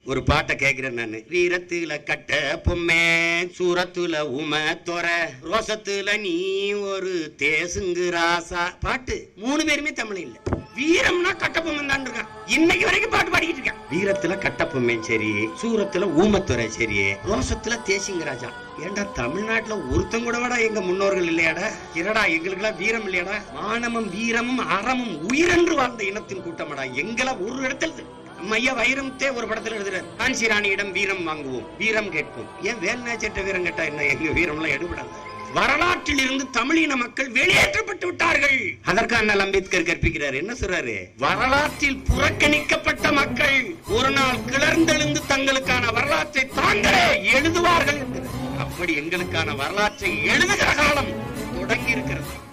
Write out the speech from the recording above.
ஒரு பாட்டை கேக்குறேன் நான் வீரத்துல கட்ட பொம்மே சூரத்துல உம தொர ரோசத்துல நீ ஒரு தேசுங்கு ராசா பாட்டு மூணு பேருமே தமிழ் இல்ல வீரம்னா கட்டப்பொம்மன் தான் இருக்கான் இன்னைக்கு வரைக்கும் பாட்டு பாடிக்கிட்டு இருக்கான் வீரத்துல கட்டப்பொம்மன் சரி சூரத்துல ஊமத்துறை சரி ரோசத்துல தேசிங்க ராஜா ஏன்டா தமிழ்நாட்டுல ஒருத்தன் கூட வாடா எங்க முன்னோர்கள் இல்லையாடா இரடா எங்களுக்கெல்லாம் வீரம் இல்லையாடா மானமும் வீரமும் அறமும் உயிரென்று வாழ்ந்த இனத்தின் கூட்டமாடா எங்களை ஒரு இடத்துல நம்ம ஐயா வைரம்தே ஒரு படத்துல எழுதுறாரு காஞ்சி ராணியிடம் வீரம் வாங்குவோம் வீரம் கேட்போம் ஏன் வேல்நாச்சற்ற வீரம் கேட்டா என்ன எங்க வீரம்லாம் எடுபடாது வரலாற்றில் இருந்து தமிழின மக்கள் வெளியேற்றப்பட்டு விட்டார்கள் அதற்கு அண்ணல் அம்பேத்கர் கற்பிக்கிறார் என்ன சொல்றாரு வரலாற்றில் புறக்கணிக்கப்பட்ட மக்கள் ஒரு நாள் கிளர்ந்தெழுந்து தங்களுக்கான வரலாற்றை தாங்களே எழுதுவார்கள் என்கிறார். அப்படி எங்களுக்கான வரலாற்றை எழுதுகிற காலம் தொடங்கி இருக்கிறது